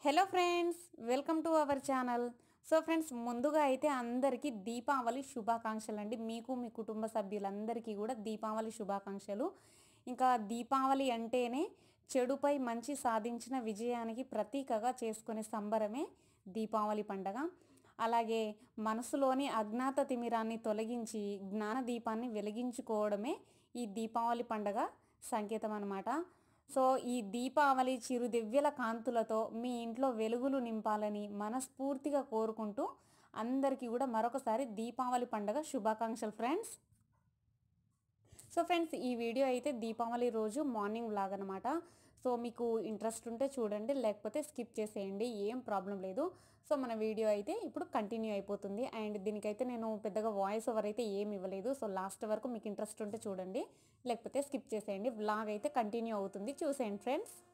hello friends welcome to our channel so friends ముందుగా అయితే అందరికీ దీపావళి శుభాకాంక్షలు అండి మీకు మీ కుటుంబ సభ్యులందరికీ కూడా దీపావళి శుభాకాంక్షలు ఇంకా దీపావళి అంటేనే చెడుపై మంచి సాధించిన విజయానికి ప్రతీకగా చేసుకునే సంబరమే దీపావళి పండగ అలాగే మనసులోని అజ్ఞాత తిమిరాన్ని తొలగించి జ్ఞాన దీపాన్ని వెలిగించుకోవడమే ఈ దీపావళి పండగ సంకేతం అన్నమాట సో ఈ దీపావళి చిరు దివ్యల కాంతులతో మీ ఇంట్లో వెలుగులు నింపాలని మనస్ఫూర్తిగా కోరుకుంటూ అందరికీ కూడా మరొకసారి దీపావళి పండగ శుభాకాంక్షలు ఫ్రెండ్స్ సో ఫ్రెండ్స్ ఈ వీడియో అయితే దీపావళి రోజు మార్నింగ్ వ్లాగ్ అనమాట సో మీకు ఇంట్రెస్ట్ ఉంటే చూడండి లేకపోతే స్కిప్ చేసేయండి ఏం ప్రాబ్లం లేదు సో మన వీడియో అయితే ఇప్పుడు కంటిన్యూ అయిపోతుంది అండ్ దీనికైతే నేను పెద్దగా వాయిస్ ఓవర్ అయితే ఏమి ఇవ్వలేదు సో లాస్ట్ వరకు మీకు ఇంట్రెస్ట్ ఉంటే చూడండి లేకపోతే స్కిప్ చేసేయండి వ్లాగ్ అయితే కంటిన్యూ అవుతుంది చూసేయండి ఫ్రెండ్స్